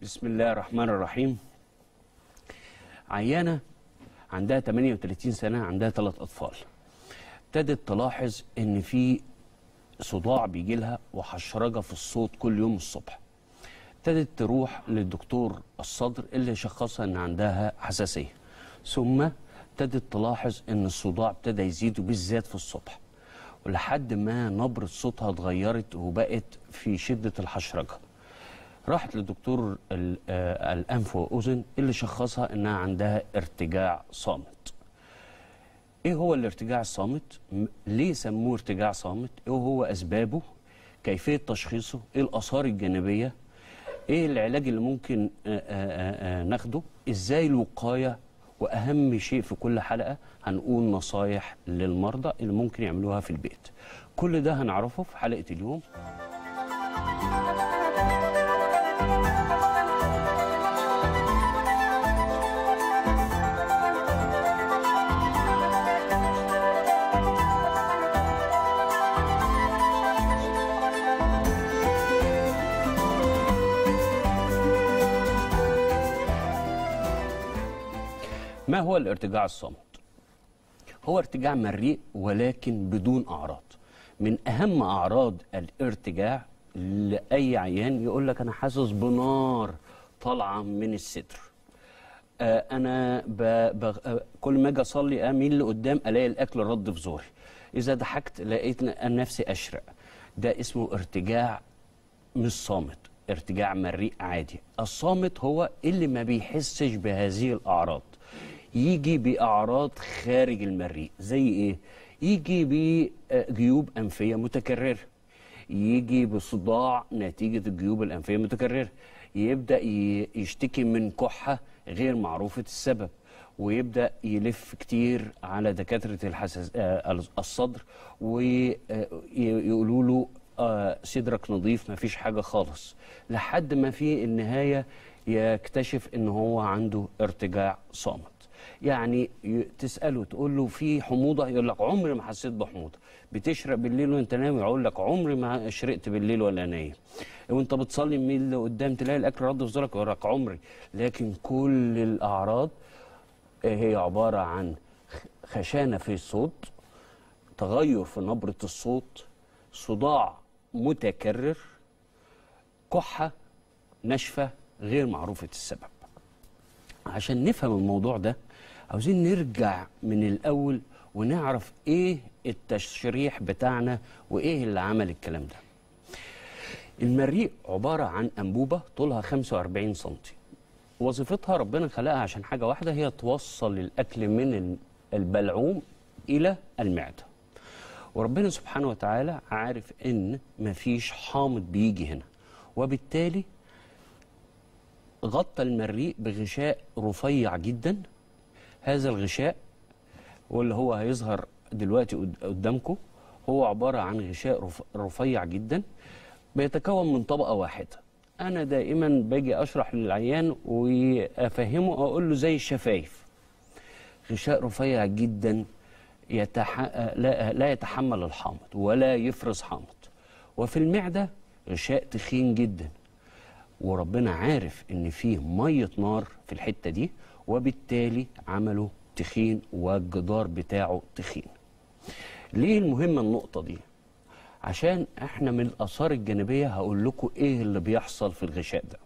بسم الله الرحمن الرحيم عيانة عندها 38 سنة عندها ثلاث أطفال ابتدت تلاحظ إن في صداع بيجي لها وحشرجة في الصوت كل يوم الصبح ابتدت تروح للدكتور الصدر اللي شخصها إن عندها حساسية ثم ابتدت تلاحظ إن الصداع ابتدى يزيد وبالذات في الصبح ولحد ما نبرة صوتها اتغيرت وبقت في شدة الحشرجة راحت لدكتور ال- آه، الأنف وأذن اللي شخصها إنها عندها ارتجاع صامت ايه هو الارتجاع الصامت م- ليه سموه ارتجاع صامت ايه هو اسبابه كيفيه تشخيصه ايه الاثار الجانبيه ايه العلاج اللي ممكن آه، آه، آه، ناخده ازاي الوقايه واهم شيء في كل حلقه هنقول نصايح للمرضى اللي ممكن يعملوها في البيت كل ده هنعرفه في حلقه اليوم ما هو الارتجاع الصامت هو ارتجاع مريء ولكن بدون اعراض من اهم اعراض الارتجاع لاي عيان يقول لك انا حاسس بنار طالعه من الصدر آه انا ب... ب... آه كل ما اجي اصلي اميل لقدام الاقي الاكل رد في زوري اذا ضحكت لقيت ن- نفسي اشرق ده اسمه ارتجاع مش صامت ارتجاع مريء عادي الصامت هو اللي ما بيحسش بهذه الأعراض يجي بأعراض خارج المريء زي إيه؟ يجي بجيوب أنفية متكررة يجي بصداع نتيجة الجيوب الأنفية المتكررة يبدأ ي- يشتكي من كحة غير معروفة السبب ويبدأ يلف كتير على دكاترة الحساس آه، الصدر ويقولوا له آه، صدرك نظيف ما فيش حاجة خالص لحد ما في النهاية يكتشف ان هو عنده ارتجاع صامت يعني ي- تسأله تقول له في حموضة يقول لك عمري ما حسيت بحموضة بتشرب بالليل وانت نايم يقول لك عمري ما شرقت بالليل ولا نايم وانت بتصلي من اللي قدام تلاقي الاكل رد في زورك يقول لك عمري لكن كل الاعراض هي عبارة عن خ- خشانة في الصوت تغير في نبرة الصوت صداع متكرر كحة ناشفة غير معروفة السبب عشان نفهم الموضوع ده عاوزين نرجع من الأول ونعرف إيه التشريح بتاعنا وإيه اللي عمل الكلام ده المريء عبارة عن أنبوبة طولها 45 سنتي وظيفتها ربنا خلقها عشان حاجة واحدة هي توصل الأكل من البلعوم إلى المعدة وربنا سبحانه وتعالى عارف ان مفيش حامض بيجي هنا وبالتالي غطى المريء بغشاء رفيع جدا هذا الغشاء واللي هو هيظهر دلوقتي قد- قدامكم هو عبارة عن غشاء رف- رفيع جدا بيتكون من طبقة واحدة أنا دائما باجي أشرح للعيان وأفهمه أقول له زي الشفايف غشاء رفيع جدا يتح... لا... لا يتحمل الحامض ولا يفرز حامض وفي المعدة غشاء تخين جدا وربنا عارف ان فيه مية نار في الحتة دي وبالتالي عمله تخين والجدار بتاعه تخين ليه المهمة النقطة دي عشان احنا من الآثار الجانبية هقول لكم ايه اللي بيحصل في الغشاء ده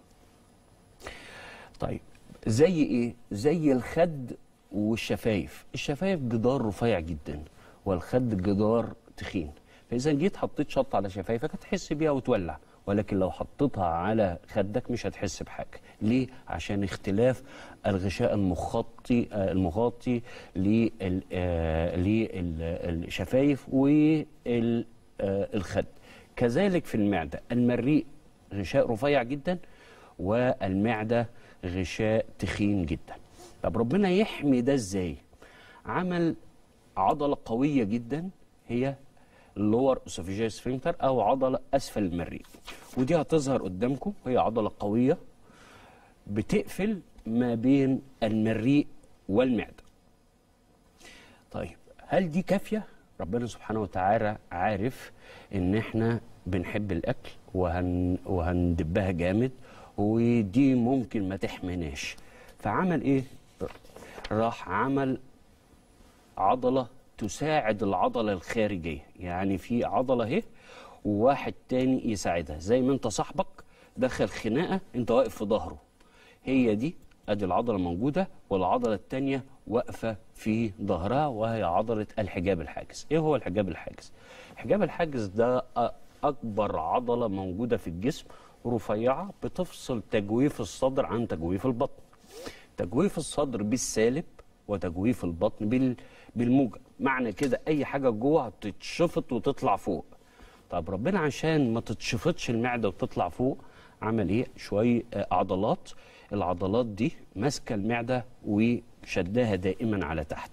طيب زي ايه زي الخد والشفايف الشفايف جدار رفيع جدا والخد جدار تخين فاذا جيت حطيت شط على شفايفك هتحس بيها وتولع ولكن لو حطيتها على خدك مش هتحس بحاجه ليه عشان اختلاف الغشاء المخطي آه، المغطي لل- آه، للشفايف والخد كذلك في المعده المريء غشاء رفيع جدا والمعده غشاء تخين جدا طب ربنا يحمي ده ازاي عمل عضله قويه جدا هي اللور اسوفيجيال سفنكتر او عضله اسفل المريء ودي هتظهر قدامكم هي عضله قويه بتقفل ما بين المريء والمعده طيب هل دي كافيه ربنا سبحانه وتعالى عارف ان احنا بنحب الاكل وهن وهندبها جامد ودي ممكن ما تحمناش فعمل ايه راح عمل عضلة تساعد العضلة الخارجية يعني في عضلة اهي وواحد تاني يساعدها زي ما انت صاحبك دخل خناقة انت واقف في ظهره هي دي ادي العضلة موجودة والعضلة التانية واقفة في ظهرها وهي عضلة الحجاب الحاجز ايه هو الحجاب الحاجز الحجاب الحاجز ده أ- اكبر عضلة موجودة في الجسم رفيعة بتفصل تجويف الصدر عن تجويف البطن تجويف الصدر بالسالب وتجويف البطن بال... بالموجب معنى كده اي حاجه جوه هتتشفط وتطلع فوق طب ربنا عشان ما تتشفطش المعده وتطلع فوق عمل ايه شويه آه، عضلات العضلات دي ماسكه المعده وشدها دائما على تحت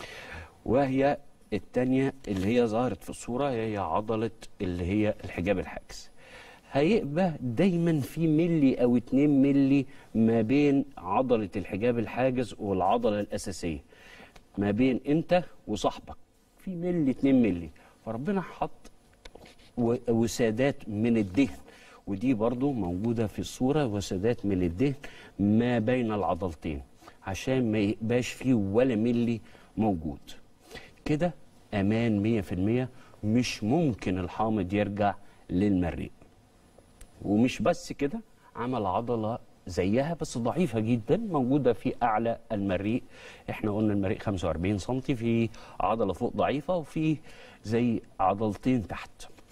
وهي التانية اللي هي ظهرت في الصورة هي عضلة اللي هي الحجاب الحاجز هيبقى دايما في ملي او اتنين ملي ما بين عضلة الحجاب الحاجز والعضلة الأساسية ما بين انت وصاحبك في ملي اتنين ملي فربنا حط و- وسادات من الدهن ودي برضو موجودة في الصورة وسادات من الدهن ما بين العضلتين عشان ما يبقاش فيه ولا ملي موجود كده أمان مية في المية مش ممكن الحامض يرجع للمريء ومش بس كده عمل عضلة زيها بس ضعيفة جدا موجودة في أعلى المريء احنا قلنا المريء 45 سم في عضلة فوق ضعيفة وفي زي عضلتين تحت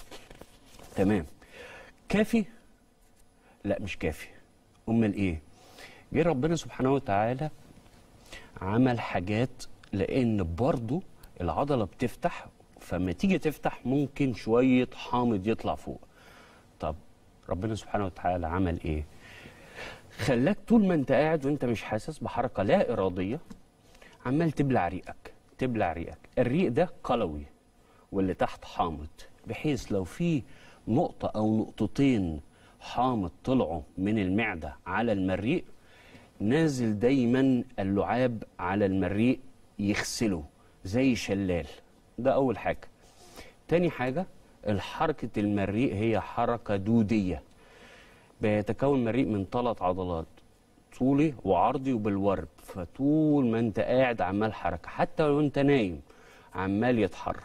تمام كافي لا مش كافي امال ايه جه ربنا سبحانه وتعالى عمل حاجات لان برضو العضله بتفتح فما تيجي تفتح ممكن شويه حامض يطلع فوق طب ربنا سبحانه وتعالى عمل ايه خلاك طول ما انت قاعد وانت مش حاسس بحركه لا اراديه عمال تبلع ريقك تبلع ريقك الريق ده قلوي واللي تحت حامض بحيث لو في نقطة أو نقطتين حامض طلعوا من المعدة على المريء نازل دايما اللعاب على المريء يغسله زي شلال ده أول حاجة تاني حاجة الحركة المريء هي حركة دودية بيتكون المريء من ثلاث عضلات طولي وعرضي وبالورب فطول ما انت قاعد عمال حركة حتى لو انت نايم عمال يتحرك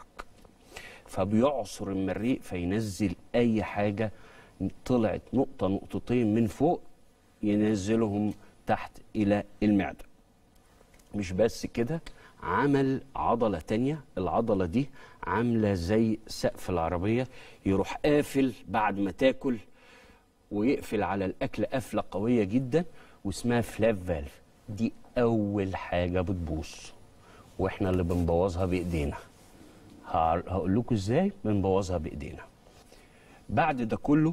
فبيعصر المريء فينزل اي حاجة طلعت نقطة نقطتين من فوق ينزلهم تحت الى المعدة مش بس كده عمل عضلة تانية العضلة دي عاملة زي سقف العربية يروح قافل بعد ما تاكل ويقفل على الأكل قفلة قوية جدا واسمها فلاف فالف دي أول حاجة بتبوظ واحنا اللي بنبوظها بإيدينا هع- هقول لكم ازاي بنبوظها بإيدينا بعد ده كله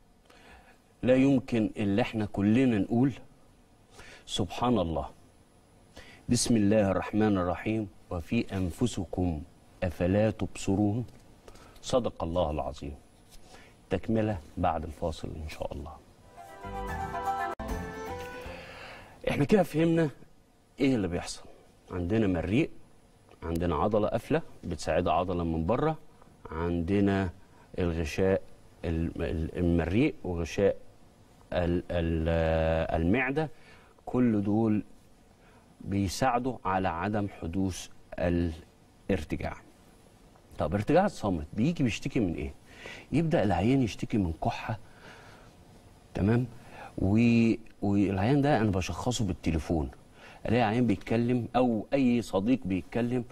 لا يمكن اللي احنا كلنا نقول سبحان الله بسم الله الرحمن الرحيم وفي أنفسكم أفلا تبصرون صدق الله العظيم تكملة بعد الفاصل إن شاء الله احنا كده فهمنا ايه اللي بيحصل عندنا مريء عندنا عضلة قافلة بتساعدها عضلة من بره عندنا الغشاء الم- ال- المريء وغشاء ال- ال- المعدة كل دول بيساعدوا على عدم حدوث الارتجاع طب ارتجاع الصامت بيجي بيشتكي من ايه يبدا العيان يشتكي من كحه تمام و... والعيان ده انا بشخصه بالتليفون الاقي عيان بيتكلم او اي صديق بيتكلم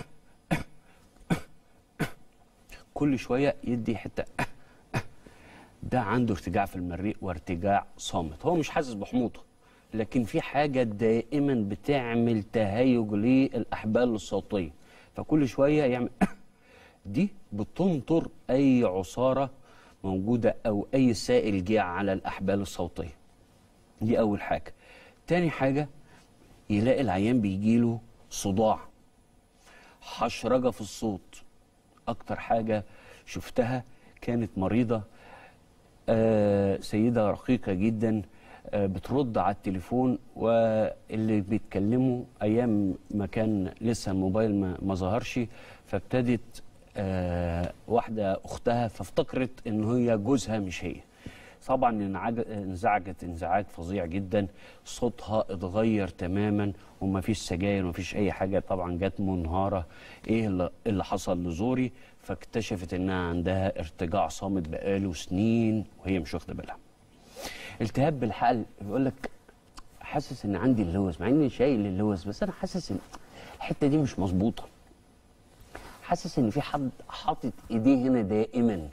كل شويه يدي حته ده عنده ارتجاع في المريء وارتجاع صامت هو مش حاسس بحموضه لكن في حاجه دائما بتعمل تهيج للاحبال الصوتيه فكل شويه يعمل دي بتنطر اي عصاره موجوده او اي سائل جه على الاحبال الصوتيه دي اول حاجه تاني حاجه يلاقي العيان بيجيله صداع حشرجه في الصوت اكتر حاجه شفتها كانت مريضه آه سيده رقيقه جدا آه بترد على التليفون واللي بيتكلموا ايام ما كان لسه الموبايل ما, ما ظهرش فابتدت آه واحده اختها فافتكرت ان هي جوزها مش هي طبعا انعج- انزعجت انزعاج فظيع جدا صوتها اتغير تماما وما فيش سجاير وما فيش اي حاجه طبعا جت منهاره ايه اللي, اللي حصل لزوري فاكتشفت انها عندها ارتجاع صامت بقاله سنين وهي مش واخده بالها التهاب بالحلق بيقول لك حاسس ان عندي اللوز مع اني شايل اللوز بس انا حاسس ان الحته دي مش مظبوطه حاسس ان في حد حاطط ايديه هنا دائما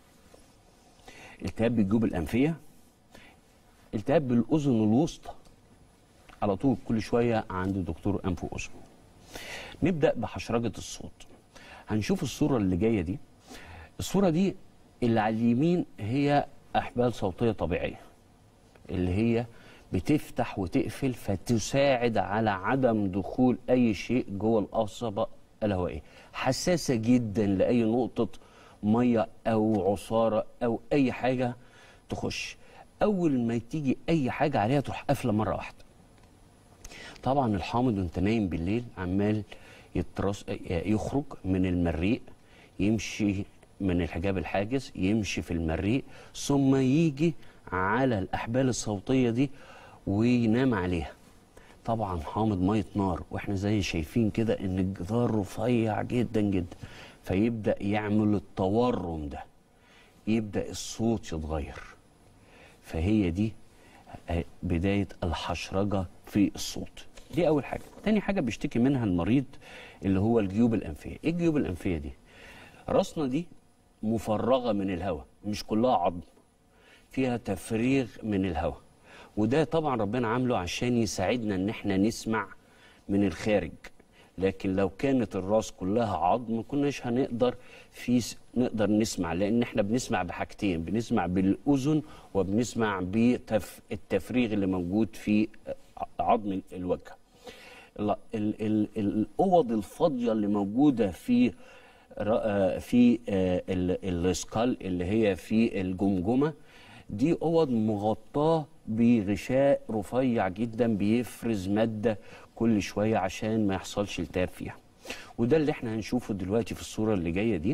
التهاب بالجيوب الانفيه التهاب بالاذن الوسطى على طول كل شويه عند دكتور انف واذن نبدا بحشرجه الصوت هنشوف الصوره اللي جايه دي الصوره دي اللي على اليمين هي احبال صوتيه طبيعيه اللي هي بتفتح وتقفل فتساعد على عدم دخول اي شيء جوه القصبه الهوائيه حساسه جدا لاي نقطه ميه او عصاره او اي حاجه تخش اول ما تيجي اي حاجه عليها تروح قافله مره واحده طبعا الحامض وانت نايم بالليل عمال يترص يخرج من المريء يمشي من الحجاب الحاجز يمشي في المريء ثم يجي على الاحبال الصوتيه دي وينام عليها طبعا حامض ميه نار واحنا زي شايفين كده ان الجدار رفيع جدا جدا فيبدا يعمل التورم ده يبدا الصوت يتغير فهي دي بدايه الحشرجه في الصوت دي اول حاجه تاني حاجه بيشتكي منها المريض اللي هو الجيوب الانفيه ايه الجيوب الانفيه دي راسنا دي مفرغه من الهواء مش كلها عظم فيها تفريغ من الهواء وده طبعا ربنا عامله عشان يساعدنا ان احنا نسمع من الخارج لكن لو كانت الراس كلها عظم ما كناش هنقدر في س- نقدر نسمع لان احنا بنسمع بحاجتين بنسمع بالاذن وبنسمع بالتفريغ اللي موجود في عظم ال- الوجه ال- ال- ال- الاوض الفاضيه اللي موجوده في ر- آه، في آه، ال- السكال اللي هي في الجمجمه دي اوض مغطاه بغشاء رفيع جدا بيفرز ماده كل شويه عشان ما يحصلش التهاب فيها وده اللي احنا هنشوفه دلوقتي في الصوره اللي جايه دي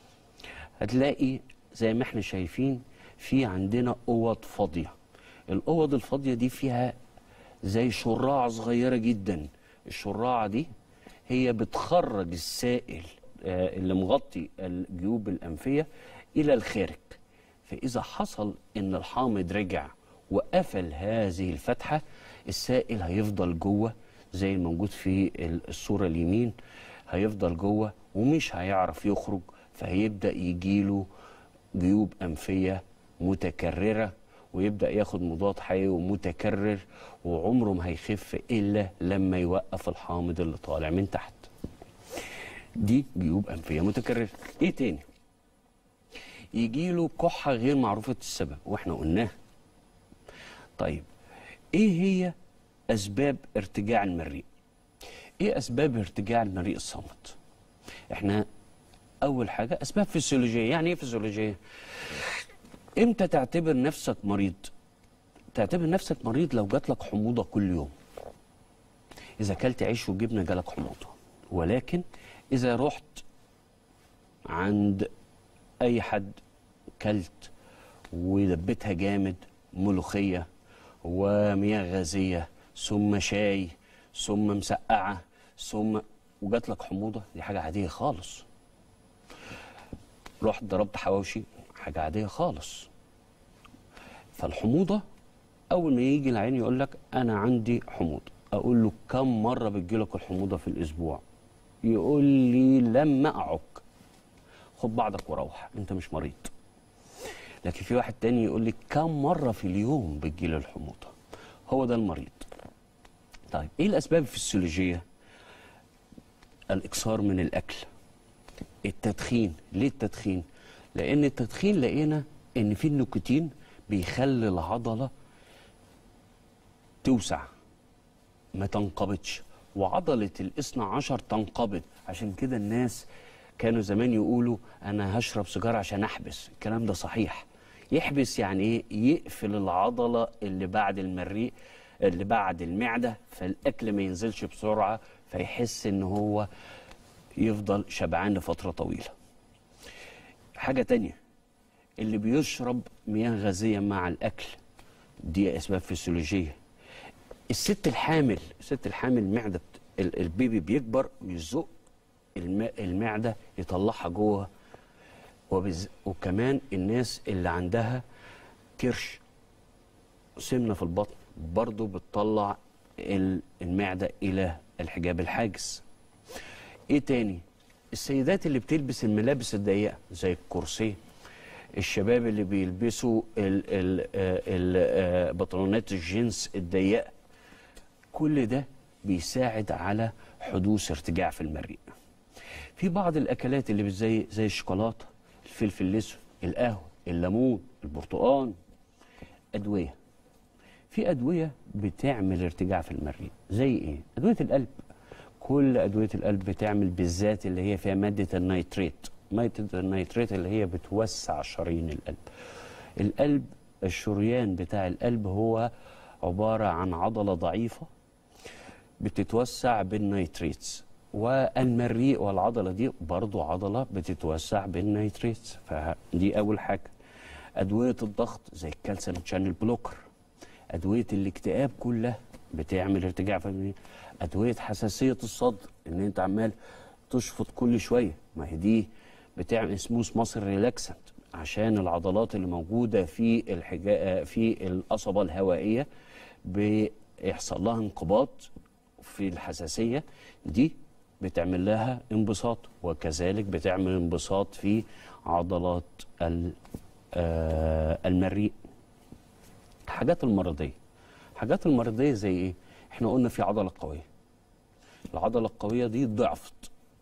هتلاقي زي ما احنا شايفين في عندنا اوض فاضيه الاوض الفاضيه دي فيها زي شراع صغيره جدا الشراعه دي هي بتخرج السائل آه، اللي مغطي الجيوب الانفيه الى الخارج فاذا حصل ان الحامض رجع وقفل هذه الفتحه السائل هيفضل جوه زي الموجود في الصوره اليمين هيفضل جوه ومش هيعرف يخرج فهيبدا يجيله جيوب انفيه متكرره ويبدا ياخد مضاد حيوي متكرر وعمره ما هيخف الا لما يوقف الحامض اللي طالع من تحت دي جيوب انفيه متكرره ايه تاني يجيله كحه غير معروفه السبب واحنا قلناها طيب ايه هي اسباب ارتجاع المريء ايه اسباب ارتجاع المريء الصامت احنا اول حاجه اسباب فسيولوجيه يعني ايه فسيولوجيه امتى تعتبر نفسك مريض تعتبر نفسك مريض لو جات لك حموضه كل يوم اذا اكلت عيش وجبنه جالك حموضه ولكن اذا رحت عند اي حد كلت ودبتها جامد ملوخيه ومياه غازيه ثم شاي ثم مسقعه ثم وجات لك حموضه دي حاجه عاديه خالص رحت ضربت حواوشي حاجه عاديه خالص فالحموضه اول ما يجي العين يقول لك انا عندي حموضه اقول له كم مره بتجيلك الحموضه في الاسبوع يقول لي لما اعك خد بعضك وروح انت مش مريض لكن في واحد تاني يقول لي كم مره في اليوم بتجيلي الحموضه هو ده المريض طيب ايه الاسباب الفسيولوجيه الاكثار من الاكل التدخين ليه التدخين لان التدخين لقينا ان في النيكوتين بيخلي العضله توسع ما تنقبضش وعضله الاثنى عشر تنقبض عشان كده الناس كانوا زمان يقولوا انا هشرب سيجاره عشان احبس الكلام ده صحيح يحبس يعني ايه يقفل العضله اللي بعد المريء اللي بعد المعده فالاكل ما ينزلش بسرعه فيحس ان هو يفضل شبعان لفتره طويله حاجه تانية اللي بيشرب مياه غازيه مع الاكل دي اسباب فسيولوجيه الست الحامل الست الحامل معده ال- البيبي بيكبر ويزق الم- المعده يطلعها جوه وبز... وكمان الناس اللي عندها كرش سمنه في البطن برضو بتطلع ال- المعده الى الحجاب الحاجز ايه تاني السيدات اللي بتلبس الملابس الضيقه زي الكورسيه الشباب اللي بيلبسوا ال- ال- آه، ال- آه، بنطلونات الجينز الضيقه كل ده بيساعد على حدوث ارتجاع في المريء في بعض الاكلات اللي زي زي الشوكولاته الفلفل الاسود القهوه الليمون البرتقال ادويه في ادويه بتعمل ارتجاع في المريء زي ايه ادويه القلب كل ادويه القلب بتعمل بالذات اللي هي فيها ماده النيتريت ماده النيتريت اللي هي بتوسع شرايين القلب القلب الشريان بتاع القلب هو عباره عن عضله ضعيفه بتتوسع بالنيتريتس والمريء والعضله دي برضو عضله بتتوسع بالنيتريتس فدي اول حاجه ادويه الضغط زي الكالسيوم شانل بلوكر ادويه الاكتئاب كلها بتعمل ارتجاع في المريء ادويه حساسيه الصدر ان انت عمال تشفط كل شويه ما هي دي بتعمل سموث ماسل ريلاكسنت عشان العضلات اللي موجوده في الحجا في القصبه الهوائيه بيحصل لها انقباض في الحساسيه دي بتعمل لها انبساط وكذلك بتعمل انبساط في عضلات ال- آه، المريء الحاجات المرضيه الحاجات المرضيه زي ايه احنا قلنا في عضله قويه العضله القويه دي ضعفت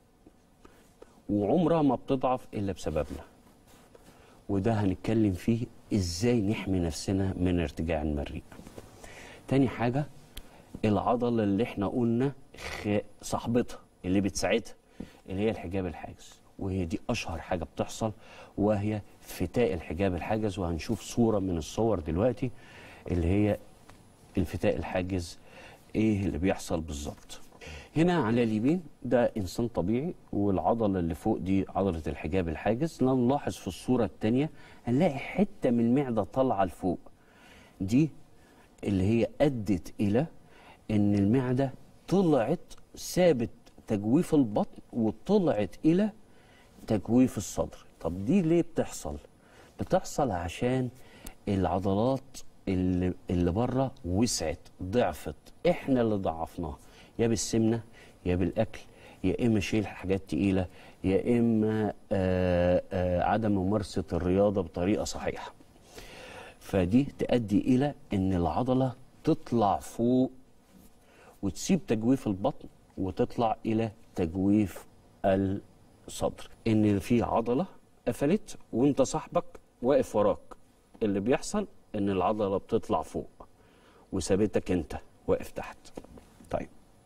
وعمرها ما بتضعف الا بسببنا وده هنتكلم فيه ازاي نحمي نفسنا من ارتجاع المريء تاني حاجه العضله اللي احنا قلنا خ... صاحبتها اللي بتساعدها اللي هي الحجاب الحاجز وهي دي اشهر حاجه بتحصل وهي فتاء الحجاب الحاجز وهنشوف صوره من الصور دلوقتي اللي هي الفتاء الحاجز ايه اللي بيحصل بالظبط هنا على اليمين ده انسان طبيعي والعضله اللي فوق دي عضله الحجاب الحاجز لو نلاحظ في الصوره الثانيه هنلاقي حته من المعده طالعه لفوق دي اللي هي ادت الى ان المعده طلعت سابت تجويف البطن وطلعت الى تجويف الصدر طب دي ليه بتحصل بتحصل عشان العضلات اللي, اللي بره وسعت ضعفت احنا اللي ضعفناها يا بالسمنه يا بالاكل يا اما شيل حاجات تقيله يا اما آآ آآ عدم ممارسه الرياضه بطريقه صحيحه فدي تؤدي الى ان العضله تطلع فوق وتسيب تجويف البطن وتطلع الى تجويف الصدر ان في عضله قفلت وانت صاحبك واقف وراك اللي بيحصل ان العضله بتطلع فوق وسابتك انت واقف تحت طيب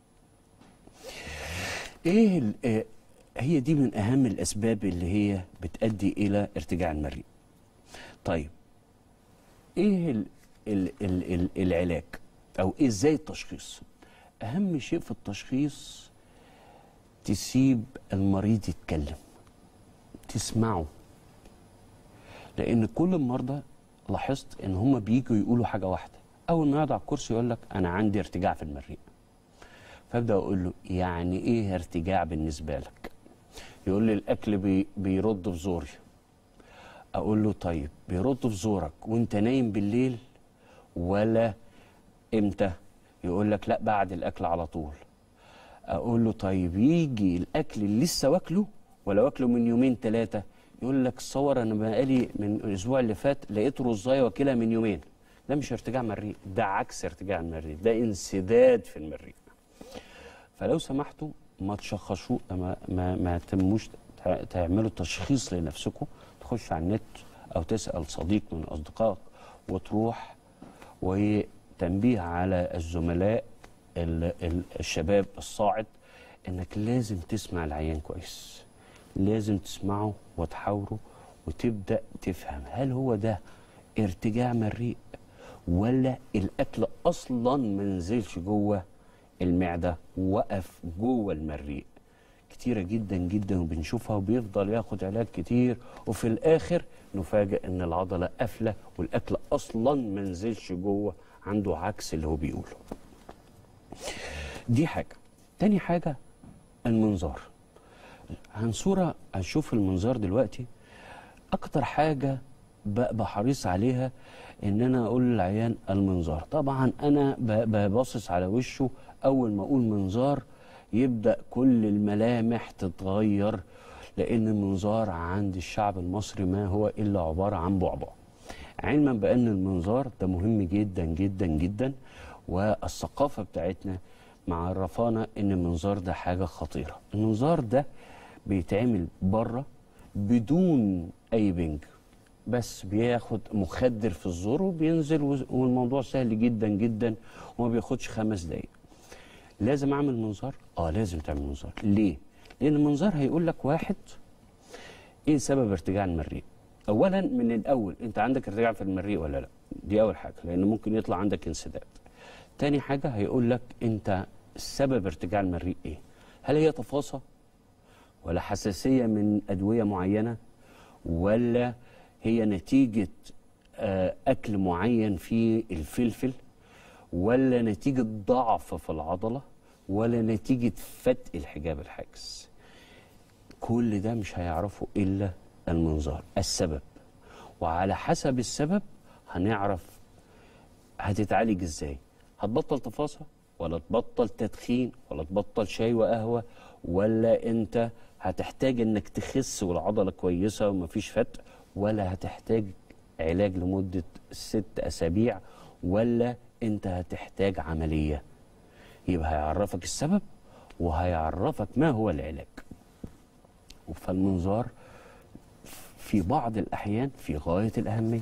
ايه ال- آه، هي دي من اهم الاسباب اللي هي بتؤدي الى ارتجاع المريء طيب ايه ال ال ال ال العلاج او إيه ازاي التشخيص اهم شيء في التشخيص تسيب المريض يتكلم تسمعه لان كل المرضى لاحظت ان هم بيجوا يقولوا حاجه واحده اول ما يقعد على الكرسي يقول لك انا عندي ارتجاع في المريء فابدا اقول له يعني ايه ارتجاع بالنسبه لك يقول لي الاكل بي بيرد في زوري اقول له طيب بيرد في زورك وانت نايم بالليل ولا امتى يقول لك لا بعد الاكل على طول اقول له طيب يجي الاكل اللي لسه واكله ولا واكله من يومين ثلاثه يقول لك صور انا بقالي من الاسبوع اللي فات لقيت رزايه واكلها من يومين ده مش ارتجاع مريء ده عكس ارتجاع المريء ده انسداد في المريء فلو سمحتوا ما تشخصوا ما ما, ما تموش تع- تعملوا تشخيص لنفسكم تخش على النت او تسال صديق من اصدقائك وتروح وتنبيه على الزملاء ال- ال- الشباب الصاعد انك لازم تسمع العيان كويس لازم تسمعه وتحاوره وتبدا تفهم هل هو ده ارتجاع مريء ولا الاكل اصلا ما نزلش جوه المعده وقف جوه المريء كتيرة جدا جدا وبنشوفها وبيفضل ياخد علاج كتير وفي الآخر نفاجئ إن العضلة قافلة والأكل أصلا ما نزلش جوه عنده عكس اللي هو بيقوله دي حاجة تاني حاجة المنظار هنصورة هنشوف المنظار دلوقتي أكتر حاجة ببقى حريص عليها إن أنا أقول للعيان المنظار طبعا أنا ب- ببصص على وشه أول ما أقول منظار يبدأ كل الملامح تتغير لأن المنظار عند الشعب المصري ما هو إلا عبارة عن بعبع علما بأن المنظار ده مهم جدا جدا جدا والثقافة بتاعتنا معرفانا ان المنظار ده حاجة خطيرة المنظار ده بيتعمل بره بدون اي بنج بس بياخد مخدر في الزور وبينزل وز- والموضوع سهل جدا جدا وما بياخدش خمس دقايق لازم اعمل منظار اه لازم تعمل منظار ليه لان المنظار هيقول لك واحد ايه سبب ارتجاع المريء اولا من الاول انت عندك ارتجاع في المريء ولا لا دي اول حاجه لان ممكن يطلع عندك انسداد تاني حاجه هيقول لك انت سبب ارتجاع المريء ايه هل هي تفاصيل ولا حساسيه من ادويه معينه ولا هي نتيجه آه، اكل معين فيه الفلفل ولا نتيجه ضعف في العضله ولا نتيجه فتق الحجاب الحاجز كل ده مش هيعرفه الا المنظار السبب وعلى حسب السبب هنعرف هتتعالج ازاي هتبطل تفاصيل ولا تبطل تدخين ولا تبطل شاي وقهوه ولا انت هتحتاج انك تخس والعضله كويسه ومفيش فتق ولا هتحتاج علاج لمده ست اسابيع ولا انت هتحتاج عمليه يبقى هيعرفك السبب وهيعرفك ما هو العلاج فالمنظار في بعض الأحيان في غاية الأهمية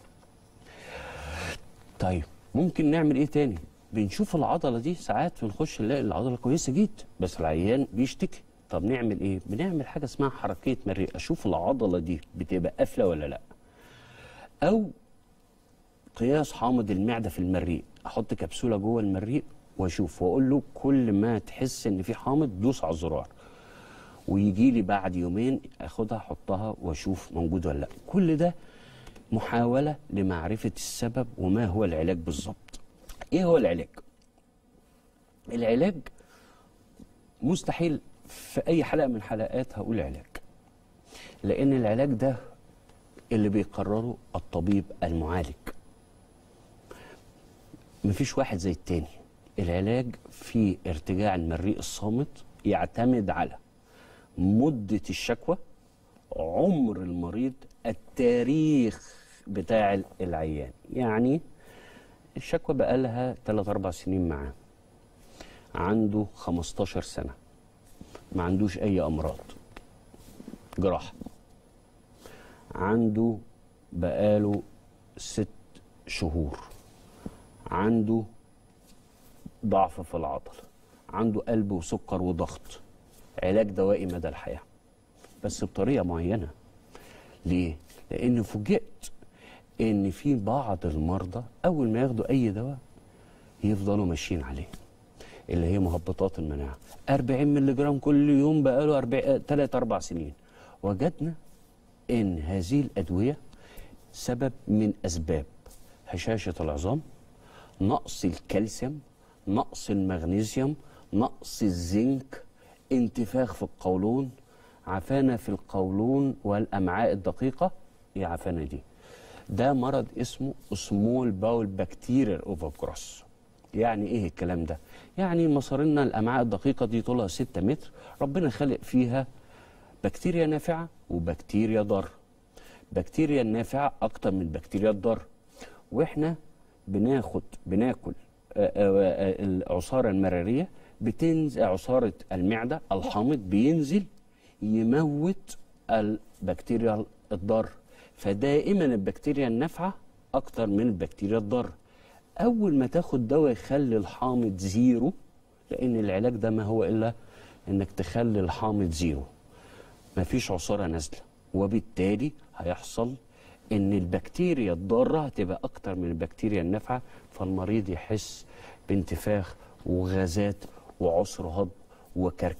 طيب ممكن نعمل إيه تاني بنشوف العضلة دي ساعات بنخش نلاقي العضلة كويسة جدا بس العيان بيشتكي طب نعمل إيه بنعمل حاجة اسمها حركية مريء أشوف العضلة دي بتبقى قافلة ولا لأ أو قياس حامض المعدة في المريء أحط كبسولة جوه المريء وأشوف وأقول له كل ما تحس إن في حامض دوس على الزرار ويجي لي بعد يومين اخدها احطها واشوف موجود ولا لا كل ده محاولة لمعرفة السبب وما هو العلاج بالظبط ايه هو العلاج العلاج مستحيل في اي حلقة من حلقات هقول علاج لان العلاج ده اللي بيقرره الطبيب المعالج مفيش واحد زي التاني العلاج في ارتجاع المريء الصامت يعتمد على مدة الشكوى عمر المريض التاريخ بتاع العيان يعني الشكوى بقالها 3 4 سنين معاه عنده 15 سنة ما عندوش أي أمراض جراحة عنده بقاله ست شهور عنده ضعف في العضل عنده قلب وسكر وضغط علاج دوائي مدى الحياة بس بطريقة معينة ليه؟ لأن فوجئت إن في بعض المرضى أول ما ياخدوا أي دواء يفضلوا ماشيين عليه اللي هي مهبطات المناعة 40 مللي جرام كل يوم بقاله 40 3 4 سنين وجدنا إن هذه الأدوية سبب من أسباب هشاشة العظام نقص الكالسيوم نقص المغنيسيوم نقص الزنك انتفاخ في القولون عفانة في القولون والأمعاء الدقيقة ايه عفانة دي ده مرض اسمه سمول باول بكتيريال اوفرجروس يعني ايه الكلام ده يعني مصارنا الامعاء الدقيقه دي طولها 6 متر ربنا خلق فيها بكتيريا نافعه وبكتيريا ضاره بكتيريا النافعه اكتر من بكتيريا الضاره واحنا بناخد بناكل آه، آه، آه، العصاره المراريه بتنزل عصاره المعده الحامض بينزل يموت البكتيريا الضاره فدائما البكتيريا النافعه اكتر من البكتيريا الضاره اول ما تاخد دواء يخلي الحامض زيرو لان العلاج ده ما هو الا انك تخلي الحامض زيرو مفيش عصاره نازله وبالتالي هيحصل ان البكتيريا الضاره هتبقى اكتر من البكتيريا النافعه فالمريض يحس بانتفاخ وغازات وعسر هضم وكركبه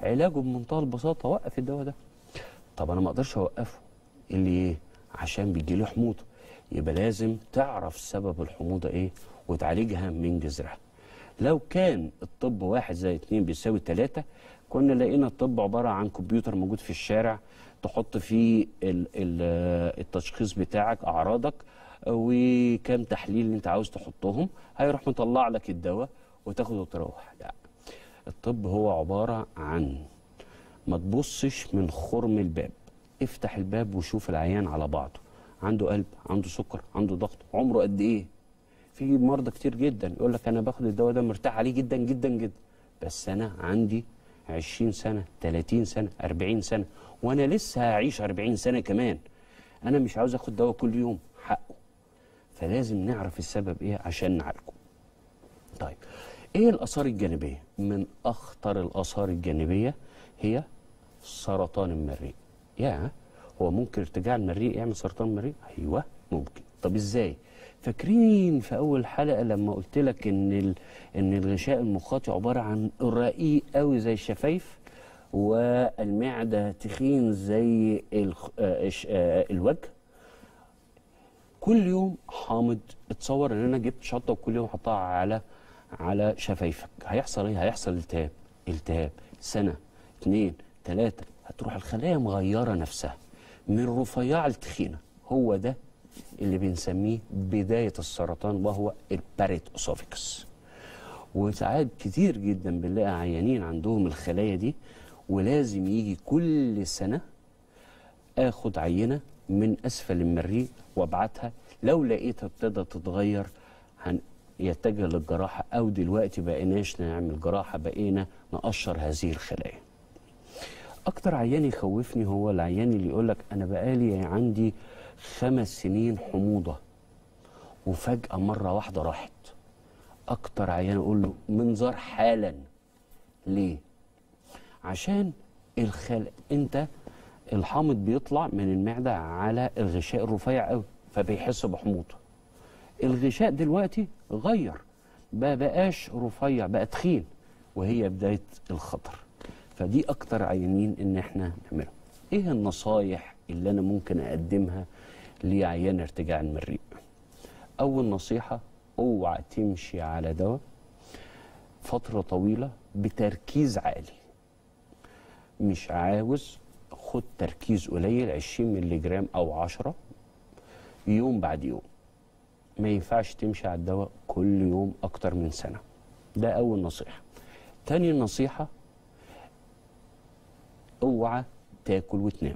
علاجه بمنتهى البساطه وقف الدواء ده طب انا ما اقدرش اوقفه اللي ايه عشان بيجي له حموضه يبقى لازم تعرف سبب الحموضه ايه وتعالجها من جذرها لو كان الطب واحد زي اتنين بيساوي تلاتة كنا لقينا الطب عبارة عن كمبيوتر موجود في الشارع تحط فيه ال ال التشخيص بتاعك أعراضك وكام تحليل اللي انت عاوز تحطهم هيروح مطلع لك الدواء وتاخده وتروح لا الطب هو عبارة عن ما تبصش من خرم الباب افتح الباب وشوف العيان على بعضه عنده قلب عنده سكر عنده ضغط عمره قد ايه في مرضى كتير جدا يقول لك انا باخد الدواء ده مرتاح عليه جدا جدا جدا بس انا عندي 20 سنه 30 سنه 40 سنه وانا لسه هعيش 40 سنه كمان انا مش عاوز اخد دواء كل يوم حقه فلازم نعرف السبب ايه عشان نعالجه طيب ايه الاثار الجانبيه من اخطر الاثار الجانبيه هي سرطان المريء يا هو ممكن ارتجاع المريء يعمل سرطان المريء ايوه ممكن طب ازاي فاكرين في اول حلقه لما قلت لك ان ال... ان الغشاء المخاطي عباره عن رقيق قوي زي الشفايف والمعده تخين زي الخ... آه... الش- آه... الوجه كل يوم حامض اتصور ان انا جبت شطه وكل يوم احطها على على شفايفك هيحصل ايه هيحصل التهاب التهاب سنه اتنين تلاته هتروح الخلايا مغيره نفسها من رفيعه لتخينه هو ده اللي بنسميه بدايه السرطان وهو الباريت اسوفيكس وساعات كتير جدا بنلاقي عيانين عندهم الخلايا دي ولازم يجي كل سنه اخد عينه من اسفل المريء وابعتها لو لقيتها ابتدت تتغير هن يتجه للجراحه او دلوقتي بقيناش نعمل جراحه بقينا نقشر هذه الخلايا. اكتر عيان يخوفني هو العيان اللي يقول لك انا بقالي عندي خمس سنين حموضه وفجاه مره واحده راحت. اكتر عيان اقول له منظر حالا ليه؟ عشان الخل انت الحامض بيطلع من المعده على الغشاء الرفيع قوي فبيحس بحموضه الغشاء دلوقتي غير ما بقاش رفيع بقى تخين وهي بدايه الخطر فدي اكتر عيانين ان احنا نعملها ايه النصايح اللي انا ممكن اقدمها لعيان ارتجاع المريء اول نصيحه اوعى تمشي على دواء فتره طويله بتركيز عالي مش عاوز خد تركيز قليل 20 مللي جرام او 10 يوم بعد يوم ما ينفعش تمشي على الدواء كل يوم اكتر من سنه ده اول نصيحه تاني نصيحه اوعى تاكل وتنام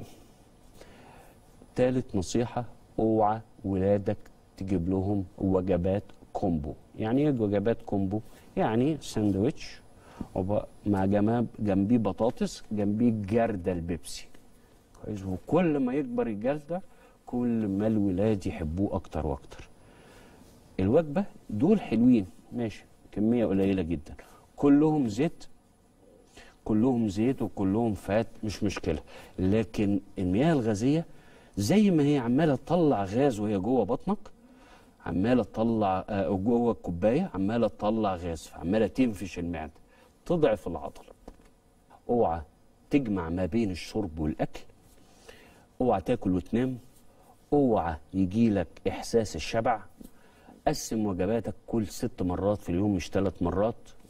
تالت نصيحه اوعى ولادك تجيب لهم وجبات كومبو يعني ايه وجبات كومبو يعني ساندوتش وب- مع جماب جنبيه بطاطس جنبيه جردل البيبسي كويس وكل ما يكبر الجردل كل ما الولاد يحبوه اكتر واكتر الوجبه دول حلوين ماشي كميه قليله جدا كلهم زيت كلهم زيت وكلهم فات مش مشكله لكن المياه الغازيه زي ما هي عماله تطلع غاز وهي جوه بطنك عماله تطلع آه، جوه الكوبايه عماله تطلع غاز عماله تنفش المعده تضعف العضله اوعى تجمع ما بين الشرب والاكل اوعى تاكل وتنام اوعى يجيلك احساس الشبع قسم وجباتك كل ست مرات في اليوم مش ثلاث مرات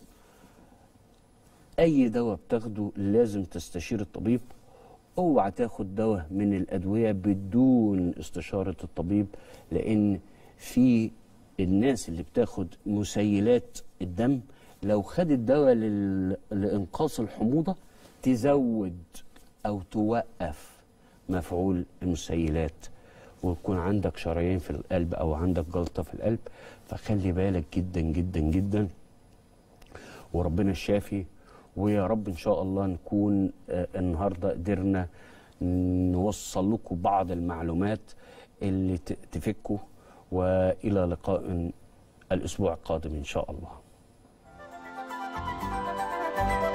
اي دواء بتاخده لازم تستشير الطبيب اوعى تاخد دواء من الادويه بدون استشاره الطبيب لان في الناس اللي بتاخد مسيلات الدم لو خدت دواء لل... لانقاص الحموضه تزود او توقف مفعول المسيلات ويكون عندك شرايين في القلب او عندك جلطه في القلب فخلي بالك جدا جدا جدا وربنا الشافي ويا رب ان شاء الله نكون آه، النهارده قدرنا نوصل لكم بعض المعلومات اللي ت- تفكوا والى لقاء الاسبوع القادم ان شاء الله